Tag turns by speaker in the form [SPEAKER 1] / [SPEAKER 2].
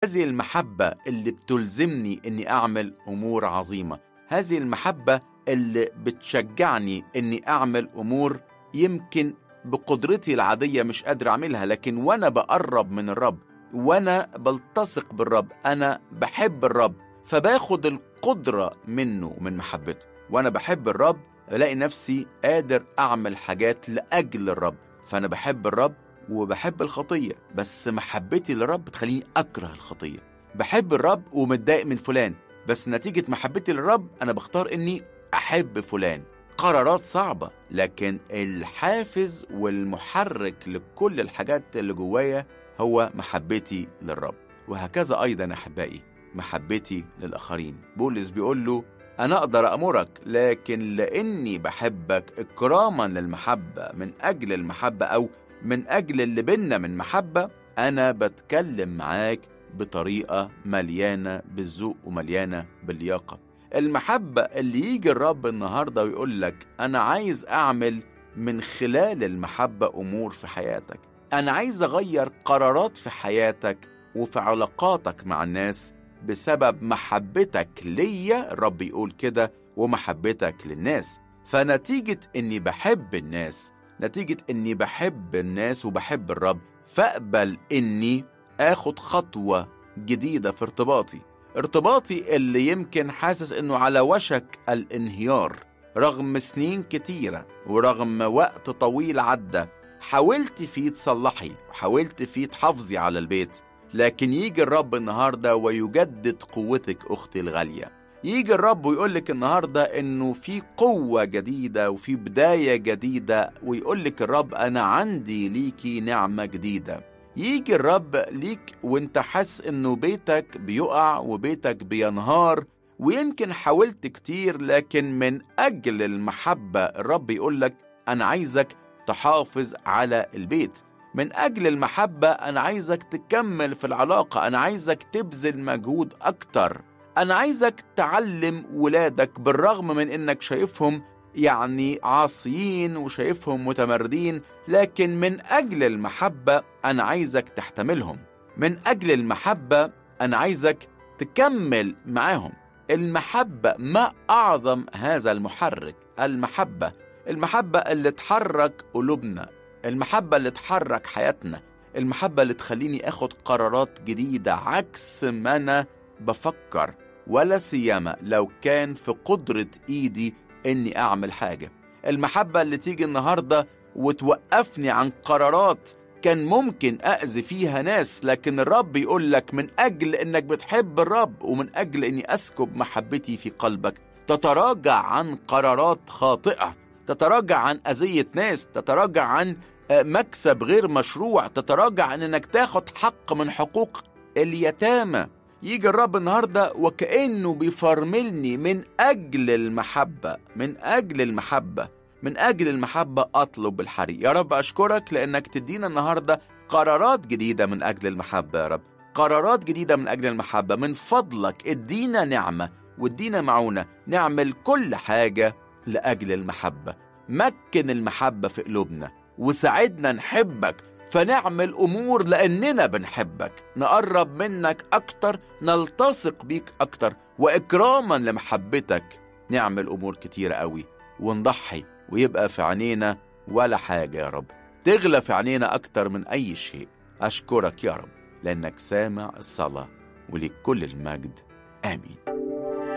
[SPEAKER 1] هذه المحبة اللي بتلزمني إني أعمل أمور عظيمة هذه المحبة اللي بتشجعني إني أعمل أمور يمكن بقدرتي العادية مش قادر أعملها لكن وأنا بقرب من الرب وأنا بلتصق بالرب أنا بحب الرب فباخد القدرة منه من محبته وأنا بحب الرب بلاقي نفسي قادر أعمل حاجات لأجل الرب فأنا بحب الرب وبحب الخطية بس محبتي للرب بتخليني أكره الخطية بحب الرب ومتضايق من فلان بس نتيجة محبتي للرب أنا بختار إني أحب فلان قرارات صعبة لكن الحافز والمحرك لكل الحاجات اللي جوايا هو محبتي للرب وهكذا أيضا أحبائي محبتي للآخرين بولس بيقول له أنا أقدر أمرك لكن لأني بحبك إكراما للمحبة من أجل المحبة أو من أجل اللي بينا من محبة أنا بتكلم معاك بطريقة مليانة بالذوق ومليانة باللياقة المحبة اللي يجي الرب النهاردة ويقول لك أنا عايز أعمل من خلال المحبة أمور في حياتك أنا عايز أغير قرارات في حياتك وفي علاقاتك مع الناس بسبب محبتك ليا الرب يقول كده ومحبتك للناس فنتيجة إني بحب الناس نتيجة إني بحب الناس وبحب الرب فأقبل إني آخد خطوة جديدة في ارتباطي ارتباطي اللي يمكن حاسس إنه على وشك الانهيار رغم سنين كتيرة ورغم وقت طويل عدى حاولت فيه تصلحي وحاولت فيه تحافظي على البيت لكن يجي الرب النهاردة ويجدد قوتك أختي الغالية يجي الرب ويقولك النهاردة إنه في قوة جديدة وفي بداية جديدة ويقولك الرب أنا عندي ليكي نعمة جديدة يجي الرب ليك وانت حاسس إنه بيتك بيقع وبيتك بينهار ويمكن حاولت كتير لكن من أجل المحبة الرب يقولك أنا عايزك تحافظ على البيت من أجل المحبة أنا عايزك تكمل في العلاقة أنا عايزك تبذل مجهود أكتر أنا عايزك تعلم ولادك بالرغم من إنك شايفهم يعني عاصيين وشايفهم متمردين لكن من أجل المحبة أنا عايزك تحتملهم من أجل المحبة أنا عايزك تكمل معاهم المحبة ما أعظم هذا المحرك المحبة المحبة اللي تحرك قلوبنا المحبة اللي تحرك حياتنا المحبة اللي تخليني أخد قرارات جديدة عكس ما أنا بفكر ولا سيما لو كان في قدرة إيدي إني أعمل حاجة المحبة اللي تيجي النهاردة وتوقفني عن قرارات كان ممكن أذي فيها ناس لكن الرب يقول لك من أجل إنك بتحب الرب ومن أجل إني أسكب محبتي في قلبك تتراجع عن قرارات خاطئة تتراجع عن أذية ناس تتراجع عن مكسب غير مشروع تتراجع عن انك تاخد حق من حقوق اليتامى يجي الرب النهاردة وكأنه بيفرملني من أجل المحبة من أجل المحبة من أجل المحبة أطلب الحري يا رب أشكرك لأنك تدينا النهاردة قرارات جديدة من أجل المحبة يا رب قرارات جديدة من أجل المحبة من فضلك ادينا نعمة وادينا معونة نعمل كل حاجة لأجل المحبة مكن المحبة في قلوبنا وساعدنا نحبك فنعمل أمور لأننا بنحبك نقرب منك أكتر نلتصق بيك أكتر وإكراما لمحبتك نعمل أمور كتيرة قوي ونضحي ويبقى في عينينا ولا حاجة يا رب تغلى في عينينا أكتر من أي شيء أشكرك يا رب لأنك سامع الصلاة ولكل المجد آمين